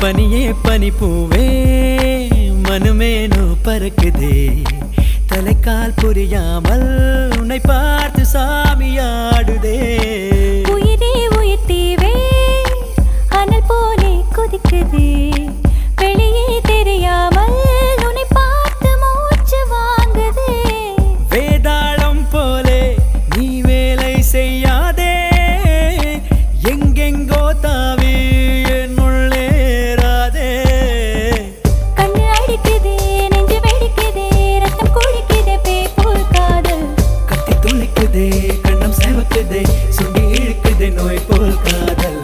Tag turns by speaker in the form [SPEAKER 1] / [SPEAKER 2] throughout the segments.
[SPEAKER 1] பனியே பனி பூவே மனுமேனோ பறக்குதே தலைக்கால் புரியாமல் உன்னை பார்த்து சாமியாடுதே
[SPEAKER 2] உயிரே உயிர் தீவே அனல் போலே கொதிக்குது வெளியே தெரியாமல் உன்னை பார்த்து மூச்சு வாங்குது
[SPEAKER 1] வேதாளம் போலே நீ வேலை செய்யாதே எங்கெங்கோ தாவி என்னுள்ளேராதே
[SPEAKER 2] கண்ணு அடிக்குதே நெஞ்சு வெடிக்குதே ரத்தம் குளிக்குதே பேப்போல் காதல்
[SPEAKER 1] கத்தி துளிக்குதே கண்ணம் சேவக்குதே சுண்டி இழுக்குதே நோய் போல் காதல்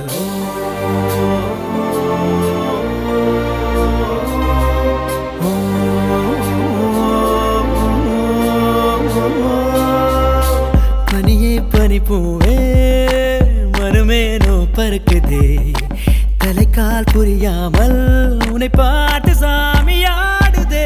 [SPEAKER 1] பனியே பனி பூவே மனுமேனோ பறக்குதே தலைக்கால் புரியாமல் உன்னை பார்த்து சாமியாடுதே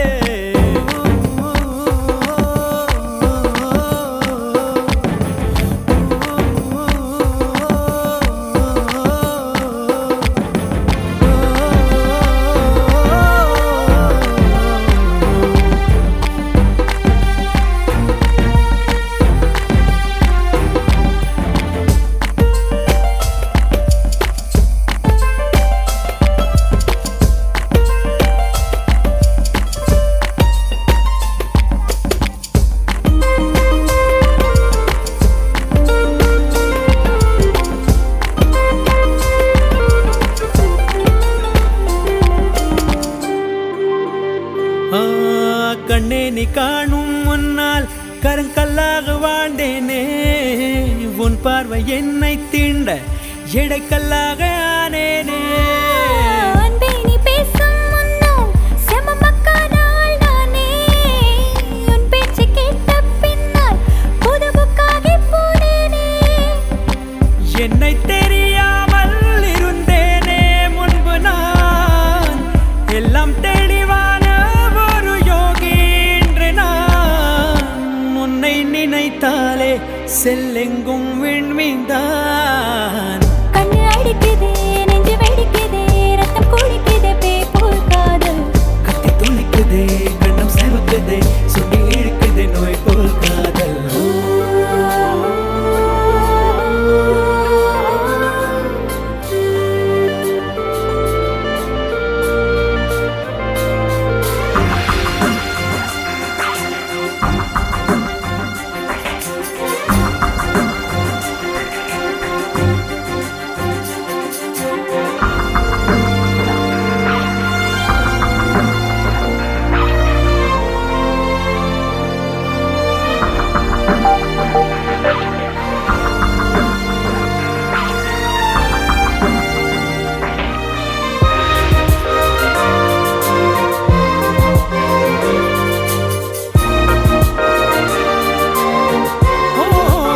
[SPEAKER 1] ஆ, கண்ணே நீ காணும் முன்னால் கருங்கல்லாக வாழ்ந்தேனே உன் பார்வை என்னை தீண்ட எடைக்கல்லாக ஆனேனே
[SPEAKER 2] அன்பே நீ பேசும் முன்னால் செமமக்கான ஆள் நானே. உன் பேச்சு கேட்ட பின்னால் புது புக்காகி போனேனே.
[SPEAKER 1] என்னை தெரியாமல் இருந்தேனே முன்பு நான் எல்லாம் தெளிவான ஒரு யோகி இன்று நான் உன்னை நினைத்தாலே செல்லெங்கும் விண்மீந்தான்
[SPEAKER 2] கண்ணு அடிக்குதே, நெஞ்சு வெடிக்குதே, ரத்தம் குளிக்குதே, பேப்போல் காதல்.
[SPEAKER 1] கத்தி துளிக்குதே கண்ணம் சேவக்குதே சுண்டி இழுக்குதே நோய் போல் காதல் ஓ,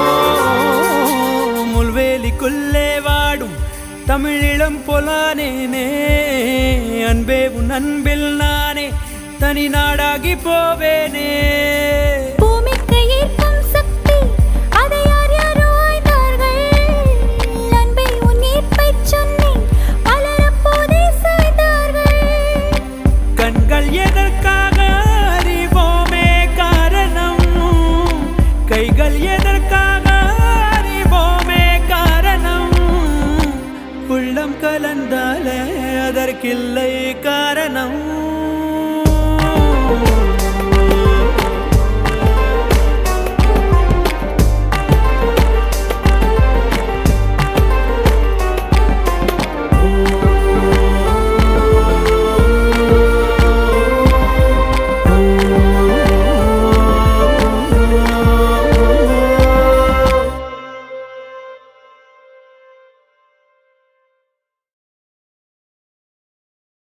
[SPEAKER 1] முள்வேலிக்குள்ளே வாடும் தமிழிளம் பொலானேனே அன்பே உன் அன்பில் நானே தனி நாடாகி போவேனே
[SPEAKER 2] பூமிக்கு ஈர்க்கும் சக்தி, அதை யார் யாரோ ஆய்ந்தார்கள். அன்பே, உன் ஈர்ப்பைச் சொன்னேன், பலர் அப்போதே சாய்ந்தார்கள்.
[SPEAKER 1] கண்கள் எதற்காக அறிவோமே காரணம் கைகள் எதற்காக அறிவோமே காரணம் உள்ளம் கலந்தாலே அதற்கில்லை